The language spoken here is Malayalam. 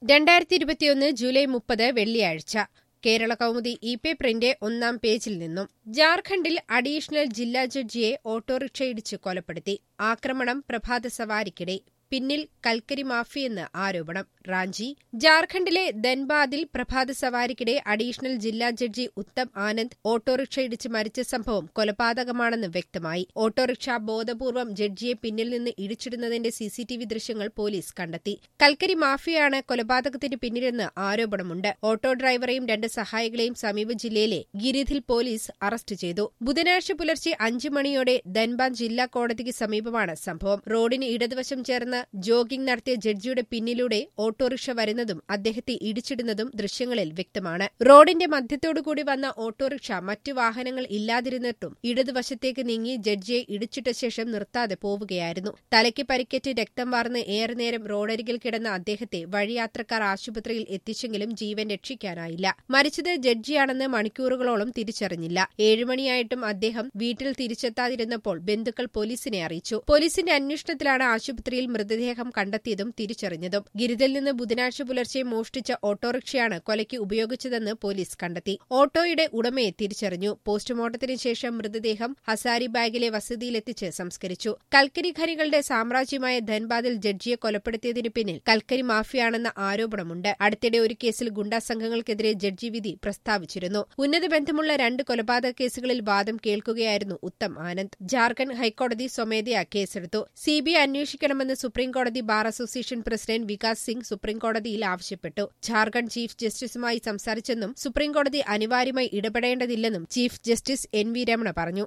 രണ്ടായിരത്തി ഇരുപത്തിയൊന്ന് ജൂലൈ മുപ്പത് വെള്ളിയാഴ്ച കേരള കൗമുദി ഇ പേപ്പറിന്റെ ഒന്നാം പേജിൽ നിന്നും ജാർഖണ്ഡിൽ അഡീഷണൽ ജില്ലാ ജഡ്ജിയെ ഓട്ടോറിക്ഷയിടിച്ച് കൊലപ്പെടുത്തി ആക്രമണം പ്രഭാത സവാരിക്കിടെ പിന്നിൽ കൽക്കരി മാഫിയെന്ന് ആരോപണം റാഞ്ചി ജാർഖണ്ഡിലെ ധൻബാദിൽ പ്രഭാത സവാരിക്കിടെ അഡീഷണൽ ജില്ലാ ജഡ്ജി ഉത്തം ആനന്ദ് ഓട്ടോറിക്ഷയിടിച്ച് മരിച്ച സംഭവം കൊലപാതകമാണെന്ന് വ്യക്തമായി ഓട്ടോറിക്ഷ ബോധപൂർവം ജഡ്ജിയെ പിന്നിൽ നിന്ന് ഇടിച്ചിടുന്നതിന്റെ സിസിടിവി ദൃശ്യങ്ങൾ പോലീസ് കണ്ടെത്തി കൽക്കരി മാഫിയയാണ് കൊലപാതകത്തിന് പിന്നിലെന്ന് ആരോപണമുണ്ട് ഓട്ടോ ഡ്രൈവറെയും രണ്ട് സഹായികളെയും സമീപ ജില്ലയിലെ ഗിരിധിൽ പോലീസ് അറസ്റ്റ് ചെയ്തു ബുധനാഴ്ച പുലർച്ചെ അഞ്ചു മണിയോടെ ധൻബാദ് ജില്ലാ കോടതിക്ക് സമീപമാണ് സംഭവം റോഡിന് ഇടതുവശം ചേർന്ന് ജോഗിംഗ് നടത്തിയ ജഡ്ജിയുടെ പിന്നിലൂടെ ഓട്ടോറിക്ഷ വരുന്നതും അദ്ദേഹത്തെ ഇടിച്ചിടുന്നതും ദൃശ്യങ്ങളിൽ വ്യക്തമാണ് റോഡിന്റെ മധ്യത്തോടുകൂടി വന്ന ഓട്ടോറിക്ഷ മറ്റു വാഹനങ്ങൾ ഇല്ലാതിരുന്നിട്ടും ഇടതുവശത്തേക്ക് നീങ്ങി ജഡ്ജിയെ ഇടിച്ചിട്ട ശേഷം നിർത്താതെ പോവുകയായിരുന്നു തലയ്ക്ക് പരിക്കേറ്റ് രക്തം വാർന്ന് ഏറെ നേരം റോഡരികിൽ കിടന്ന അദ്ദേഹത്തെ വഴിയാത്രക്കാർ ആശുപത്രിയിൽ എത്തിച്ചെങ്കിലും ജീവൻ രക്ഷിക്കാനായില്ല മരിച്ചത് ജഡ്ജിയാണെന്ന് മണിക്കൂറുകളോളം തിരിച്ചറിഞ്ഞില്ല ഏഴുമണിയായിട്ടും അദ്ദേഹം വീട്ടിൽ തിരിച്ചെത്താതിരുന്നപ്പോൾ ബന്ധുക്കൾ പോലീസിനെ അറിയിച്ചു പോലീസിന്റെ അന്വേഷണത്തിലാണ് ആശുപത്രിയിൽ മൃതദേഹം കണ്ടെത്തിയതും തിരിച്ചറിഞ്ഞതും ഗിരിതിൽ നിന്ന് ബുധനാഴ്ച പുലർച്ചെ മോഷ്ടിച്ച ഓട്ടോറിക്ഷയാണ് കൊലയ്ക്ക് ഉപയോഗിച്ചതെന്ന് പോലീസ് കണ്ടെത്തി ഓട്ടോയുടെ ഉടമയെ തിരിച്ചറിഞ്ഞു പോസ്റ്റ്മോർട്ടത്തിന് ശേഷം മൃതദേഹം ഹസാരി ബാഗിലെ വസതിയിലെത്തിച്ച് സംസ്കരിച്ചു കൽക്കരി ഖനികളുടെ സാമ്രാജ്യമായ ധൻബാദിൽ ജഡ്ജിയെ കൊലപ്പെടുത്തിയതിനു പിന്നിൽ കൽക്കരി മാഫിയാണെന്ന ആരോപണമുണ്ട് അടുത്തിടെ ഒരു കേസിൽ ഗുണ്ടാ സംഘങ്ങൾക്കെതിരെ ജഡ്ജി വിധി പ്രസ്താവിച്ചിരുന്നു ഉന്നത ബന്ധമുള്ള രണ്ട് കൊലപാതക കേസുകളിൽ വാദം കേൾക്കുകയായിരുന്നു ഉത്തം ആനന്ദ് ജാർഖണ്ഡ് ഹൈക്കോടതി സ്വമേധയാ കേസെടുത്തു സിബിഐ അന്വേഷിക്കണമെന്ന് സുപ്രീംകോടതി bar association president Vikas Singh സുപ്രീംകോടതിയിൽ ആവശ്യപ്പെട്ടു ജാർഖണ്ഡ് ചീഫ് ജസ്റ്റിസുമായി സംസാരിച്ചെന്നും സുപ്രീംകോടതി അനിവാര്യമായി ഇടപെടേണ്ടതില്ലെന്നും chief justice N V Ramana പറഞ്ഞു